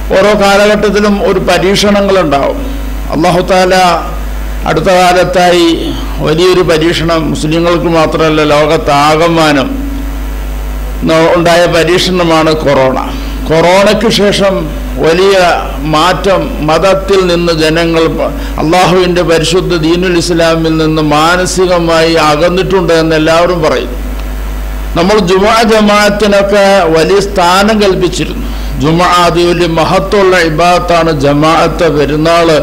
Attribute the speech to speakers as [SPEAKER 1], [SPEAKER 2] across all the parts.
[SPEAKER 1] ഓരോ കാലഘട്ടത്തിലും ഒരു പരീക്ഷണങ്ങളുണ്ടാവും അള്ളാഹു താല അടുത്ത കാലത്തായി വലിയൊരു പരീക്ഷണം മുസ്ലിങ്ങൾക്ക് മാത്രമല്ല ലോകത്താകമാനം ന- ഉണ്ടായ പരീക്ഷണമാണ് കൊറോണ കൊറോണയ്ക്ക് ശേഷം വലിയ മാറ്റം മതത്തിൽ നിന്ന് ജനങ്ങൾ പ- അള്ളാഹുവിൻ്റെ പരിശുദ്ധ ദീനുൽ ഇസ്ലാമിൽ നിന്ന് മാനസികമായി അകന്നിട്ടുണ്ട് എന്ന് എല്ലാവരും പറയും നമ്മൾ ജുമാ ജമാഅത്തിനൊക്കെ വലിയ സ്ഥാനം കൽപ്പിച്ചിരുന്നു ജുമാ അത് വലിയ മഹത്വമുള്ള ഇബാത്താണ് ജമാഅത്ത് പെരുന്നാള്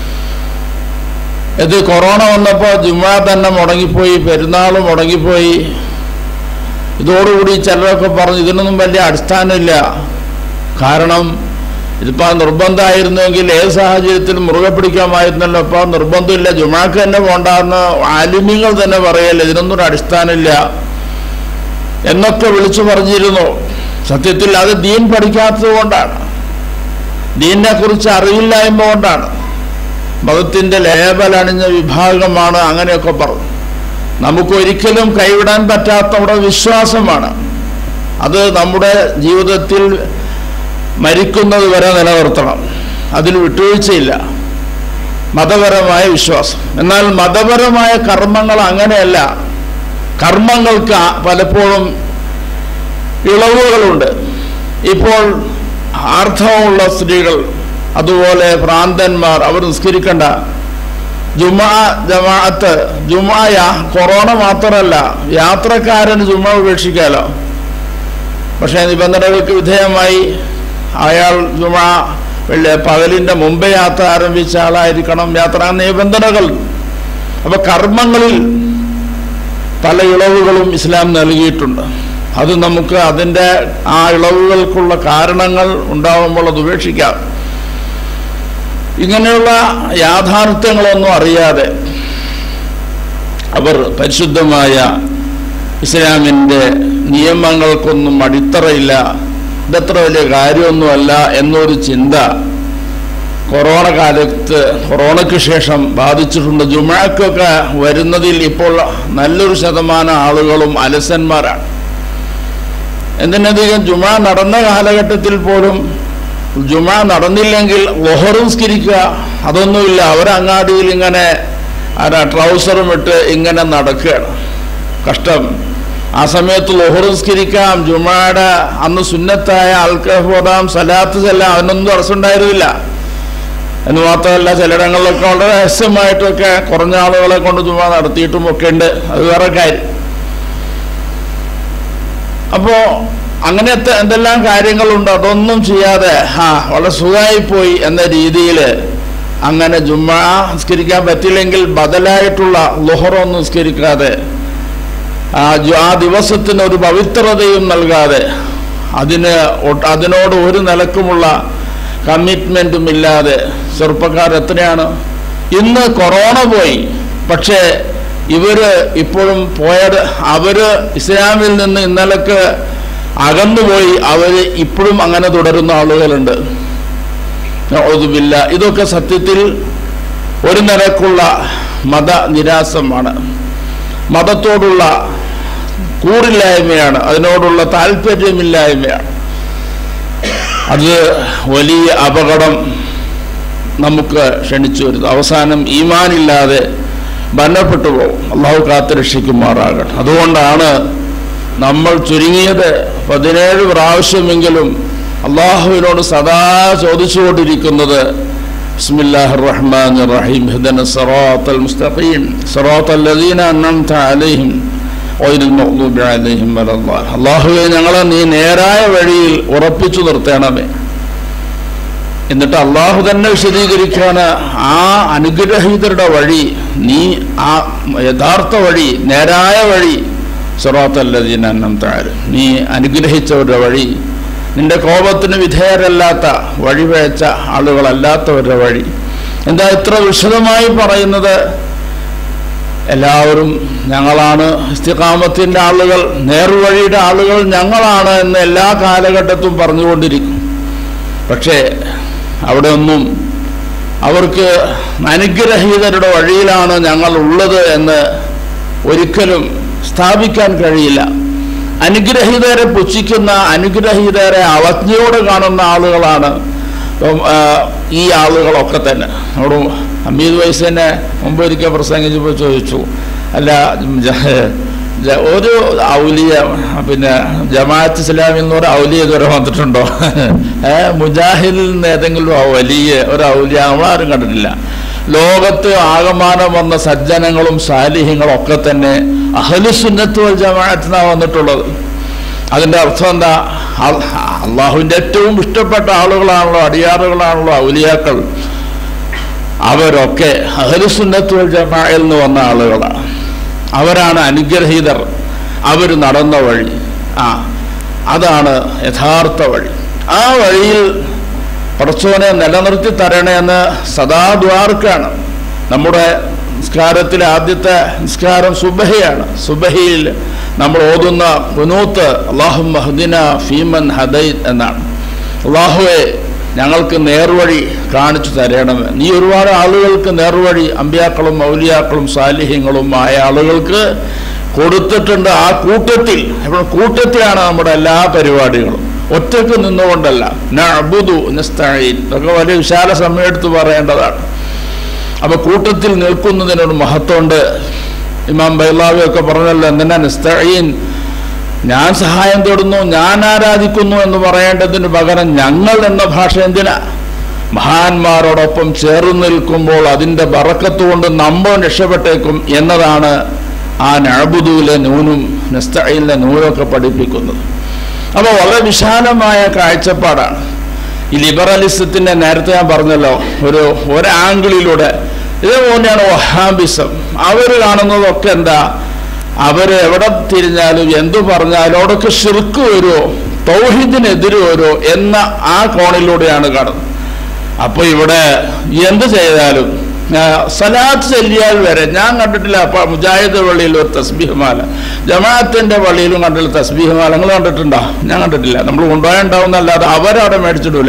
[SPEAKER 1] ഇത് കൊറോണ വന്നപ്പോൾ ജുമാ തന്നെ മുടങ്ങിപ്പോയി പെരുന്നാൾ മുടങ്ങിപ്പോയി ഇതോടുകൂടി ചിലരൊക്കെ പറഞ്ഞു ഇതിനൊന്നും വലിയ അടിസ്ഥാനമില്ല കാരണം ഇതിപ്പോൾ നിർബന്ധമായിരുന്നെങ്കിൽ ഏത് സാഹചര്യത്തിലും മുറുകെ പിടിക്കാമായിരുന്നല്ലോ അപ്പോൾ നിർബന്ധമില്ല ജുമാക്ക് തന്നെ പോണ്ടാന്ന് ആലിമ്യങ്ങൾ തന്നെ പറയല്ലേ ഇതിനൊന്നും ഒരു അടിസ്ഥാനമില്ല എന്നൊക്കെ വിളിച്ചു പറഞ്ഞിരുന്നു സത്യത്തിൽ അത് ദീൻ പഠിക്കാത്തത് കൊണ്ടാണ് ദീനിനെ കുറിച്ച് അറിവില്ലായ്മ കൊണ്ടാണ് മതത്തിൻ്റെ ലേബലണിഞ്ഞ വിഭാഗമാണ് അങ്ങനെയൊക്കെ പറഞ്ഞു നമുക്ക് ഒരിക്കലും കൈവിടാൻ പറ്റാത്ത നമ്മുടെ വിശ്വാസമാണ് അത് നമ്മുടെ ജീവിതത്തിൽ മരിക്കുന്നത് വരെ നിലനിർത്തണം അതിൽ വിട്ടുവീഴ്ചയില്ല മതപരമായ വിശ്വാസം എന്നാൽ മതപരമായ കർമ്മങ്ങൾ അങ്ങനെയല്ല കർമ്മങ്ങൾക്ക് ആ- പലപ്പോഴും ഇളവുകളുണ്ട് ഇപ്പോൾ ആർത്തവമുള്ള സ്ത്രീകൾ അതുപോലെ ഭ്രാന്തന്മാർ അവർ നിസ്കരിക്കണ്ട ജുമാ ജമാഅത്ത് ജുമായ കൊറോണ മാത്രമല്ല യാത്രക്കാരന് ജുമ ഉപേക്ഷിക്കാലോ പക്ഷേ നിബന്ധനകൾക്ക് വിധേയമായി അയാൾ ജുമ വെള്ളി പകലിൻ്റെ മുമ്പേ യാത്ര ആരംഭിച്ച ആളായിരിക്കണം യാത്രാ നിബന്ധനകൾ അപ്പൊ കർമ്മങ്ങളിൽ പല ഇളവുകളും ഇസ്ലാം നൽകിയിട്ടുണ്ട് അത് നമുക്ക് അതിൻ്റെ ആ ഇളവുകൾക്കുള്ള കാരണങ്ങൾ ഉണ്ടാകുമ്പോൾ അത് ഉപേക്ഷിക്കാം ഇങ്ങനെയുള്ള യാഥാർത്ഥ്യങ്ങളൊന്നും അറിയാതെ അവർ പരിശുദ്ധമായ ഇസ്ലാമിൻ്റെ നിയമങ്ങൾക്കൊന്നും അടിത്തറയില്ല ഇതത്ര വലിയ കാര്യമൊന്നുമല്ല എന്നൊരു ചിന്ത കൊറോണ കാലത്ത് കൊറോണയ്ക്ക് ശേഷം ബാധിച്ചിട്ടുണ്ട് ജുമാക്കൊക്കെ വരുന്നതിൽ ഇപ്പോൾ നല്ലൊരു ശതമാനം ആളുകളും അലസന്മാരാണ് എന്തിനധികം ജുമാ നടന്ന കാലഘട്ടത്തിൽ പോലും ജുമാ നടന്നില്ലെങ്കിൽ ലൊഹറുംസ്കരിക്കുക അതൊന്നുമില്ല അവരങ്ങാടിയിൽ ഇങ്ങനെ ആരാ ട്രൗസറും ഇട്ട് ഇങ്ങനെ നടക്കുകയാണ് കഷ്ടം ആ സമയത്ത് ലൊഹറുംസ്കരിക്കാം ജുമായുടെ അന്ന് സുന്നത്തായ ആൾക്കാർ പോതാം സലാത്ത് ചെല്ലാം അതിനൊന്നും തടസ്സമുണ്ടായിരുന്നില്ല എന്ന് മാത്രമല്ല ചിലയിടങ്ങളിലൊക്കെ വളരെ രഹസ്യമായിട്ടൊക്കെ കുറഞ്ഞ ആളുകളെ കൊണ്ട് ജുമാ നടത്തിയിട്ടും ഒക്കെ ഉണ്ട് അത് വേറെ കാര്യം അപ്പോൾ അങ്ങനത്തെ എന്തെല്ലാം കാര്യങ്ങളുണ്ട് അതൊന്നും ചെയ്യാതെ ആ വളരെ സുഖമായി പോയി എന്ന രീതിയിൽ അങ്ങനെ ജുമാ നിസ്കരിക്കാൻ പറ്റില്ലെങ്കിൽ ബദലായിട്ടുള്ള ലുഹറൊന്നും നിസ്കരിക്കാതെ ആ ജു- ആ ദിവസത്തിന് ഒരു പവിത്രതയും നൽകാതെ അതിന് ഒട്ട് അതിനോട് ഒരു നിലക്കുമുള്ള കമ്മിറ്റ്മെൻറ്റും ഇല്ലാതെ ചെറുപ്പക്കാർ എത്രയാണ് ഇന്ന് കൊറോണ പോയി പക്ഷേ ഇവര് ഇപ്പോഴും പോയത് അവര് ഇസ്ലാമിൽ നിന്ന് ഇന്നലക്ക് അകന്നുപോയി അവര് ഇപ്പോഴും അങ്ങനെ തുടരുന്ന ആളുകളുണ്ട് നഊദുബില്ല ഇതൊക്കെ സത്യത്തിൽ ഒരു നിലക്കുള്ള മത നിരാസമാണ് മതത്തോടുള്ള കൂറില്ലായ്മയാണ് അതിനോടുള്ള താല്പര്യമില്ലായ്മയാണ് അത് വലിയ അപകടം നമുക്ക് ക്ഷണിച്ചു വരുന്നു അവസാനം ഈമാനില്ലാതെ ബന്ധപ്പെട്ടു പോകും അള്ളാഹു കാത്ത് രക്ഷിക്കുമാറാകട്ടെ അതുകൊണ്ടാണ് നമ്മൾ ചുരുങ്ങിയത് പതിനേഴ് പ്രാവശ്യമെങ്കിലും അള്ളാഹുവിനോട് സദാ ചോദിച്ചുകൊണ്ടിരിക്കുന്നത് ബിസ്മില്ലാഹിർ റഹ്മാനിർ റഹീം ഹദന സിറാത്തൽ മുസ്തഖീം സിറാത്തൽ ലദീന അൻഅംത അലൈഹിം ഗൈറിൽ മഗ്ദൂബി അലൈഹിം വലദ്ദാലിൻ അള്ളാഹുവെ ഞങ്ങളെ നീ നേരായ വഴിയിൽ ഉറപ്പിച്ചു നിർത്തണമേ എന്നിട്ട് അള്ളാഹു തന്നെ വിശദീകരിക്കാണ് ആ അനുഗ്രഹീതരുടെ വഴി നീ ആ യഥാർത്ഥ വഴി നേരായ വഴി സുറാത്തല്ലദീന അന്നം താഴ് നീ അനുഗ്രഹിച്ചവരുടെ വഴി നിന്റെ കോപത്തിന് വിധേയരല്ലാത്ത വഴിവെച്ച ആളുകളല്ലാത്തവരുടെ വഴി എന്താ ഇത്ര വിശദമായി പറയുന്നത് എല്ലാവരും ഞങ്ങളാണ് ഇസ്തികാമത്തിൻ്റെ ആളുകൾ നേർവഴിയുടെ ആളുകൾ ഞങ്ങളാണ് എന്ന് എല്ലാ കാലഘട്ടത്തും പറഞ്ഞുകൊണ്ടിരിക്കും പക്ഷേ അവിടെ ഒന്നും അവർക്ക് അനുഗ്രഹീതരുടെ വഴിയിലാണ് ഞങ്ങൾ ഉള്ളത് എന്ന് ഒരിക്കലും സ്ഥാപിക്കാൻ കഴിയില്ല അനുഗ്രഹീതരെ പുച്ഛിക്കുന്ന അനുഗ്രഹീതരെ അവജ്ഞയോട് കാണുന്ന ആളുകളാണ് ഇപ്പം ആ, ഈ ആളുകളൊക്കെ തന്നെ നമ്മുടെ ഹമീദ് വൈസിനെ മുമ്പ് ഒരിക്കൽ പ്രസംഗിച്ചപ്പോൾ ചോദിച്ചു അല്ല ജ- ജ- ഒരു ഔലിയ പിന്നെ ജമാഅത്ത് ഇസ്ലാമിൽ നിന്ന് ഒരു ഔലിയ ഇതുവരെ വന്നിട്ടുണ്ടോ ഏ മുജാഹിദിൽ നിന്ന് ഏതെങ്കിലും ആ വലിയ ഒരു ഔലിയ നമ്മളാരും കണ്ടിട്ടില്ല ലോകത്ത് ആകമാനം വന്ന സജ്ജനങ്ങളും സാലിഹ്യങ്ങളും ഒക്കെ തന്നെ അഹലുസുന്നത്ത് വൽ ജമാഅത്തിനാണ് വന്നിട്ടുള്ളത് അതിൻ്റെ അർത്ഥം എന്താ അ- അള്ളാഹുവിൻ്റെ ഏറ്റവും ഇഷ്ടപ്പെട്ട ആളുകളാണല്ലോ അടിയാറുകളാണല്ലോ ഔലിയാക്കൾ അവരൊക്കെ അഹലുസുന്നത്ത് വൽ ജമാഅയിൽ നിന്ന് വന്ന ആളുകളാണ് അവരാണ് അനുഗ്രഹീതർ അവർ നടന്ന വഴി ആ അതാണ് യഥാർത്ഥ വഴി ആ വഴിയിൽ പടച്ചോനെ നിലനിർത്തി തരണേന്ന് സദാ ദ്വാർക്കാണ് നമ്മുടെ നിസ്കാരത്തിലെ ആദ്യത്തെ നിസ്കാരം സുബഹയാണ് സുബഹിയിൽ നമ്മൾ ഓതുന്ന കുനൂത്ത് അള്ളാഹു മഹദിന ഫീമൻ ഹദൈ എന്നാണ് അള്ളാഹുവെ ഞങ്ങൾക്ക് നേർവഴി കാണിച്ചു തരണമേ നീ ഒരുപാട് ആളുകൾക്ക് നേർവഴി അമ്പ്യാക്കളും മൗലിയാക്കളും സാലിഹ്യങ്ങളും ആയ ആളുകൾക്ക് കൊടുത്തിട്ടുണ്ട് ആ കൂട്ടത്തിൽ ഇപ്പോൾ കൂട്ടത്തിലാണ് നമ്മുടെ എല്ലാ പരിപാടികളും ഒറ്റക്ക് നിന്നുകൊണ്ടല്ല നഅ്ബുദു നസ്തഈൻ ഇതൊക്കെ വലിയ വിശാല സമയം എടുത്ത് പറയേണ്ടതാണ് അപ്പൊ കൂട്ടത്തിൽ നിൽക്കുന്നതിനൊരു മഹത്വമുണ്ട് ഇമാം ബൈലാവി ഒക്കെ പറഞ്ഞല്ലോ എന്തിനാ നിസ്തഈൻ ഞാൻ സഹായം തേടുന്നു ഞാൻ ആരാധിക്കുന്നു എന്ന് പറയേണ്ടതിന് പകരം ഞങ്ങൾ എന്ന ഭാഷ എന്തിനാ മഹാന്മാരോടൊപ്പം ചേർന്ന് നിൽക്കുമ്പോൾ അതിൻ്റെ ബറക്കത്ത് കൊണ്ട് നമ്മൾ രക്ഷപ്പെട്ടേക്കും എന്നതാണ് ആ നഅബുദുവിലെ നൂനും നസ്തഈനിലെ നൂനൊക്കെ പഠിപ്പിക്കുന്നത് അപ്പോൾ വളരെ വിശാലമായ കാഴ്ചപ്പാടാണ് ഈ ലിബറലിസത്തിൻ്റെ നേരത്തെ ഞാൻ പറഞ്ഞല്ലോ ഒരു ഒരാംഗിളിലൂടെ ഇതേപോലെയാണ് വഹാബിസം അവർ കാണുന്നതൊക്കെ എന്താ അവർ എവിടെ തിരിഞ്ഞാലും എന്തു പറഞ്ഞാലും അവിടെയൊക്കെ ഷിർക്ക് വരുമോ തൗഹിദിനെതിര് വരുമോ എന്ന ആ കോണിലൂടെയാണ് കാണുന്നത് അപ്പോൾ ഇവിടെ എന്ത് ചെയ്താലും ആ, സലാത്ത് ചൊല്ലിയാൽ വരെ ഞാൻ കണ്ടിട്ടില്ല അപ്പൊ മുജാഹിദ് പള്ളിയിൽ ഒരു തസ്ബീഹ്മാല ജമാഅത്തിന്റെ പള്ളിയിലും കണ്ടില്ല തസ്ബീഹ്മാല നിങ്ങൾ കണ്ടിട്ടുണ്ടോ ഞാൻ കണ്ടിട്ടില്ല നമ്മൾ കൊണ്ടുപോയുണ്ടാവുന്നല്ലാതെ അവരവിടെ മേടിച്ചിട്ടില്ല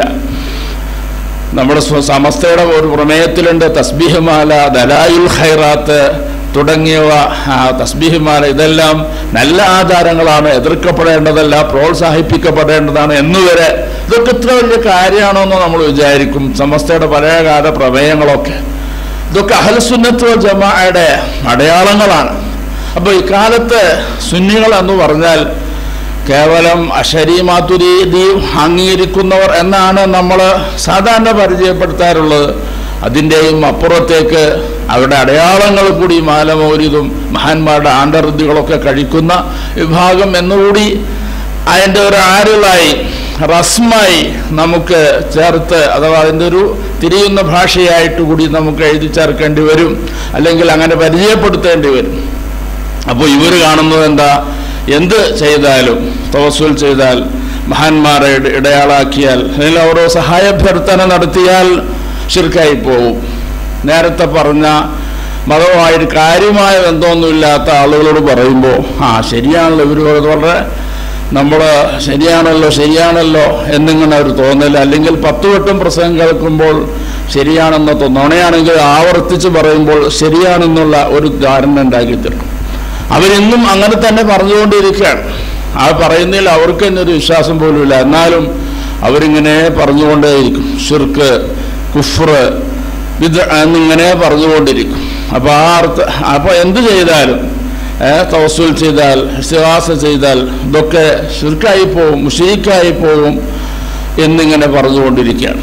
[SPEAKER 1] നമ്മുടെ സ്വ- സമസ്തയുടെ ഒരു പ്രമേയത്തിലുണ്ട് തസ്ബീഹ്മാല ദലായുൽ ഖൈറാത്ത് തുടങ്ങിയവ ആ, തസ്ബീഹ്മാല ഇതെല്ലാം നല്ല ആചാരങ്ങളാണ് എതിർക്കപ്പെടേണ്ടതല്ല പ്രോത്സാഹിപ്പിക്കപ്പെടേണ്ടതാണ് എന്നുവരെ ഇതൊക്കെ ഇത്ര വലിയ കാര്യമാണോ എന്ന് നമ്മൾ വിചാരിക്കും സമസ്തയുടെ പഴയകാല പ്രമേയങ്ങളൊക്കെ ഇതൊക്കെ അഹൽസുന്നത്ത് വൽ ജമാഅയുടെ അടയാളങ്ങളാണ് അപ്പോൾ ഇക്കാലത്ത് സുന്നികൾ എന്ന് പറഞ്ഞാൽ കേവലം അഷരി മാതുരീതി അംഗീകരിക്കുന്നവർ എന്നാണ് നമ്മൾ സാധാരണ പരിചയപ്പെടുത്താറുള്ളത് അതിൻ്റെയും അപ്പുറത്തേക്ക് അവരുടെ അടയാളങ്ങൾ കൂടി മാലമൗരിതും മഹാന്മാരുടെ ആണ്ടറുദ്ധികളൊക്കെ കഴിക്കുന്ന വിഭാഗം എന്നുകൂടി അതിൻ്റെ ഒരു ആരുളായി റസ്മായി നമുക്ക് ചേർത്ത് അഥവാ അതിൻ്റെ ഒരു തിരിയുന്ന ഭാഷയായിട്ട് കൂടി നമുക്ക് എഴുതി ചേർക്കേണ്ടി വരും അല്ലെങ്കിൽ അങ്ങനെ പരിചയപ്പെടുത്തേണ്ടി വരും അപ്പോൾ ഇവർ കാണുന്നത് എന്താ എന്ത് ചെയ്താലും തവസുൽ ചെയ്താൽ മഹാന്മാരെ ഇട- ഇടയാളാക്കിയാൽ അല്ലെങ്കിൽ ഓരോ സഹായാഭ്യർത്ഥന നടത്തിയാൽ ശിർക്കായി പോവും നേരത്തെ പറഞ്ഞ മതവുമായിട്ട് കാര്യമായ ബന്ധമൊന്നുമില്ലാത്ത ആളുകളോട് പറയുമ്പോൾ ആ ശരിയാണല്ലോ ഇവർ വളരെ നമ്മൾ ശരിയാണല്ലോ ശരിയാണല്ലോ എന്നിങ്ങനെ ഒരു തോന്നൽ അല്ലെങ്കിൽ പത്ത് വട്ടം പ്രസംഗം കേൾക്കുമ്പോൾ ശരിയാണെന്ന് തോന്നുന്നു നുണയാണെങ്കിൽ ആവർത്തിച്ച് പറയുമ്പോൾ ശരിയാണെന്നുള്ള ഒരു ധാരണ ഉണ്ടാക്കി തീർക്കും അവരിന്നും അങ്ങനെ തന്നെ പറഞ്ഞുകൊണ്ടിരിക്കുകയാണ് ആ പറയുന്നതിൽ അവർക്ക് തന്നെ ഒരു വിശ്വാസം പോലുമില്ല എന്നാലും അവരിങ്ങനെ പറഞ്ഞുകൊണ്ടേയിരിക്കും ഷിർക്ക് കുഫ്ർ ഇത് എന്നിങ്ങനെ പറഞ്ഞുകൊണ്ടിരിക്കും അപ്പോൾ ആ അർത്ഥ അപ്പോൾ എന്ത് ചെയ്താലും ഏ, തവസ്സുൽ ചെയ്താൽ ഇസ്തിഹാസ ചെയ്താൽ ഇതൊക്കെ ഷിർക്കായി പോവും മുഷീക്കായി പോവും എന്നിങ്ങനെ പറഞ്ഞുകൊണ്ടിരിക്കുകയാണ്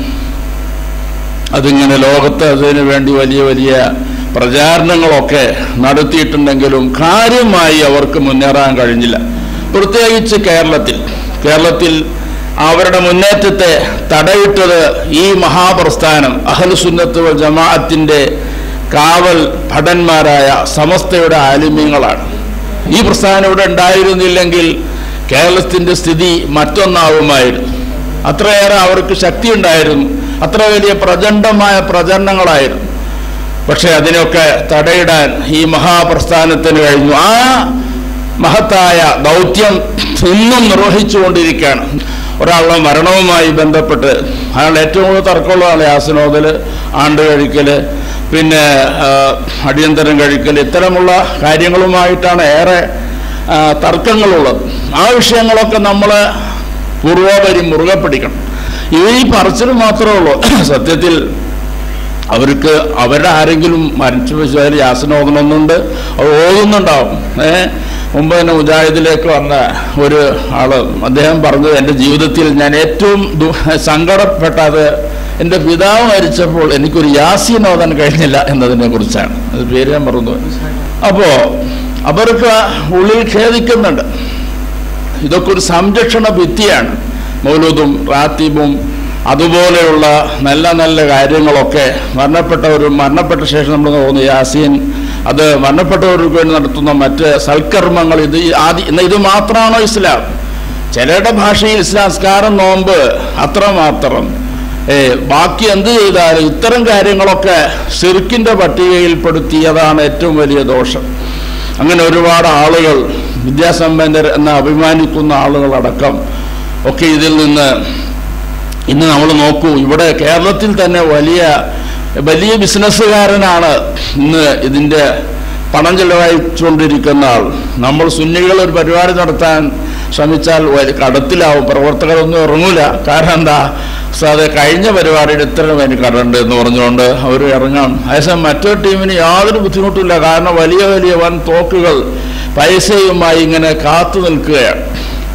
[SPEAKER 1] അതിങ്ങനെ ലോകത്ത് അതിനു വേണ്ടി വലിയ വലിയ പ്രചാരണങ്ങളൊക്കെ നടത്തിയിട്ടുണ്ടെങ്കിലും കാര്യമായി അവർക്ക് മുന്നേറാൻ കഴിഞ്ഞില്ല പ്രത്യേകിച്ച് കേരളത്തിൽ കേരളത്തിൽ അവരുടെ മുന്നേറ്റത്തെ തടയിട്ടത് ഈ മഹാപ്രസ്ഥാനം അഹൽസുന്നത്ത് വൽ ജമാഅത്തിന്റെ കാവൽ ഭടന്മാരായ സമസ്തയുടെ ആലിമ്യങ്ങളാണ് ഈ പ്രസ്ഥാനം ഇവിടെ ഉണ്ടായിരുന്നില്ലെങ്കിൽ കേരളത്തിന്റെ സ്ഥിതി മറ്റൊന്നാവുമായിരുന്നു അത്രയേറെ അവർക്ക് ശക്തി ഉണ്ടായിരുന്നു അത്ര വലിയ പ്രചണ്ഡമായ പ്രചരണങ്ങളായിരുന്നു പക്ഷെ അതിനൊക്കെ തടയിടാൻ ഈ മഹാപ്രസ്ഥാനത്തിന് കഴിഞ്ഞു ആ മഹത്തായ ദൗത്യം ഇന്നും നിർവഹിച്ചുകൊണ്ടിരിക്കുകയാണ് ഒരാളുടെ മരണവുമായി ബന്ധപ്പെട്ട് അയാൾ ഏറ്റവും കൂടുതൽ തർക്കമുള്ളതാണ് യാസനോദൽ ആണ്ട് കഴിക്കല് പിന്നെ ആ, അടിയന്തരം കഴിക്കൽ ഇത്തരമുള്ള കാര്യങ്ങളുമായിട്ടാണ് ഏറെ ആ, തർക്കങ്ങളുള്ളത് ആ വിഷയങ്ങളൊക്കെ നമ്മൾ പൂർവോപരി മുറുകെ പിടിക്കണം ഇവ ഈ പറച്ചിൽ മാത്രമേ ഉള്ളൂ സത്യത്തിൽ അവർക്ക് അവരുടെ ആരെങ്കിലും മരിച്ചു വെച്ചാൽ യാസന ഓതണമെന്നുണ്ട് അത് ഓതുന്നുണ്ടാവും ഏ മുമ്പ് തന്നെ മുജാഹിദിലേക്ക് വന്ന ഒരു ആള് അദ്ദേഹം പറഞ്ഞത് എൻ്റെ ജീവിതത്തിൽ ഞാൻ ഏറ്റവും ദു- സങ്കടപ്പെട്ടത് എൻ്റെ പിതാവ് മരിച്ചപ്പോൾ എനിക്കൊരു യാസീൻ ഓതാൻ കഴിഞ്ഞില്ല എന്നതിനെ കുറിച്ചാണ് അത് പേര് ഞാൻ മറന്നു അപ്പോ അവർക്ക് ഉള്ളിൽ ഖേദിക്കുന്നുണ്ട് ഇതൊക്കെ ഒരു സംരക്ഷണ ഭിത്തിയാണ് മൗലൂദും റാത്തീബും അതുപോലെയുള്ള നല്ല നല്ല കാര്യങ്ങളൊക്കെ മരണപ്പെട്ടവരും മരണപ്പെട്ട ശേഷം നമ്മൾ തോന്നുന്നു യാസീൻ അത് മരണപ്പെട്ടവർക്ക് വേണ്ടി നടത്തുന്ന മറ്റ് സൽക്കർമ്മങ്ങൾ ഇത് ഈ ആദ്യ ഇന്ന് ഇത് മാത്രമാണോ ഇസ്ലാം ചിലരുടെ ഭാഷയിൽ ഇസ്ലാം സ്കാരം നോമ്പ് അത്രമാത്രം ഏ ബാക്കി എന്ത് ചെയ്താലും ഇത്തരം കാര്യങ്ങളൊക്കെ സിർക്കിന്റെ പട്ടികയിൽപ്പെടുത്തിയതാണ് ഏറ്റവും വലിയ ദോഷം അങ്ങനെ ഒരുപാട് ആളുകൾ വിദ്യാസമ്പന്നർ എന്ന് അഭിമാനിക്കുന്ന ആളുകളടക്കം ഒക്കെ ഇതിൽ നിന്ന് ഇന്ന് നമ്മൾ നോക്കൂ ഇവിടെ കേരളത്തിൽ തന്നെ വലിയ വലിയ ബിസിനസ്സുകാരനാണ് ഇന്ന് ഇതിൻ്റെ പണം ചെലവഴിച്ചുകൊണ്ടിരിക്കുന്ന ആൾ നമ്മൾ സുന്നികൾ ഒരു പരിപാടി നടത്താൻ ശ്രമിച്ചാൽ വലിയ കടത്തിലാവും പ്രവർത്തകരൊന്നും ഇറങ്ങൂല കാരണം എന്താ സാതെ കഴിഞ്ഞ പരിപാടിയുടെ ഇത്ര പേര് കടണ്ട് എന്ന് പറഞ്ഞുകൊണ്ട് അവർ ഇറങ്ങാം അതേസമയം മറ്റൊരു ടീമിന് യാതൊരു ബുദ്ധിമുട്ടില്ല കാരണം വലിയ വലിയ വൻ തോക്കുകൾ പൈസയുമായി ഇങ്ങനെ കാത്തു നിൽക്കുകയാണ്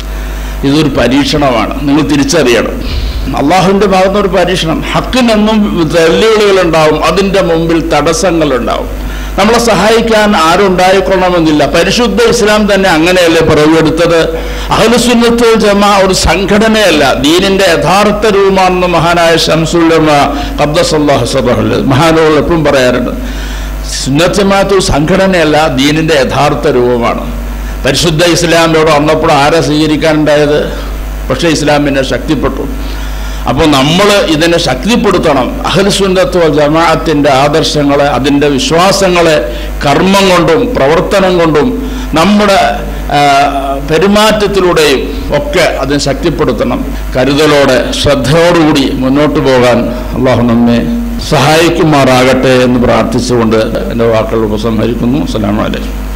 [SPEAKER 1] ഇതൊരു പരീക്ഷണമാണ് നിങ്ങൾ തിരിച്ചറിയണം അള്ളാഹുവിൻ്റെ ഭാഗത്ത് ഒരു പരീക്ഷണം ഹക്കിനെന്നും വെല്ലുവിളികൾ ഉണ്ടാവും അതിൻ്റെ മുമ്പിൽ തടസ്സങ്ങളുണ്ടാവും നമ്മളെ സഹായിക്കാൻ ആരുണ്ടായിക്കൊള്ളണമെന്നില്ല പരിശുദ്ധ ഇസ്ലാം തന്നെ അങ്ങനെയല്ലേ പിറവെടുത്തത് അഹലുസുന്നത്ത് ജമ ഒരു സംഘടനയല്ല ദീനിന്റെ യഥാർത്ഥ രൂപമാണെന്ന് മഹാനായ ഷംസുല്ലമ ഖബ്ദസല്ലാഹു സബഹുല്ല മഹാനുകൾ എപ്പോഴും പറയാറുണ്ട് സുന്നത്ത് ജമാഅത്ത് ഒരു സംഘടനയല്ല ദീനിന്റെ യഥാർത്ഥ രൂപമാണ് പരിശുദ്ധ ഇസ്ലാം ഇവിടെ വന്നപ്പോൾ ആരെ സ്വീകരിക്കാനുണ്ടായത് പക്ഷേ ഇസ്ലാമിനെ ശക്തിപ്പെട്ടു അപ്പോൾ നമ്മൾ ഇതിനെ ശക്തിപ്പെടുത്തണം അഹൽസുന്നത്ത് ജമാഅത്തിൻ്റെ ആദർശങ്ങളെ അതിൻ്റെ വിശ്വാസങ്ങളെ കർമ്മം കൊണ്ടും പ്രവർത്തനം കൊണ്ടും നമ്മുടെ ആ, പെരുമാറ്റത്തിലൂടെയും ഒക്കെ അതിനെ ശക്തിപ്പെടുത്തണം കരുതലോടെ ശ്രദ്ധയോടുകൂടി മുന്നോട്ട് പോകാൻ അള്ളാഹു നമ്മെ സഹായിക്കുമാറാകട്ടെ എന്ന് പ്രാർത്ഥിച്ചുകൊണ്ട് എൻ്റെ വാക്കുകൾ ഉപസംഹരിക്കുന്നു അസ്സലാമു അലൈക്കും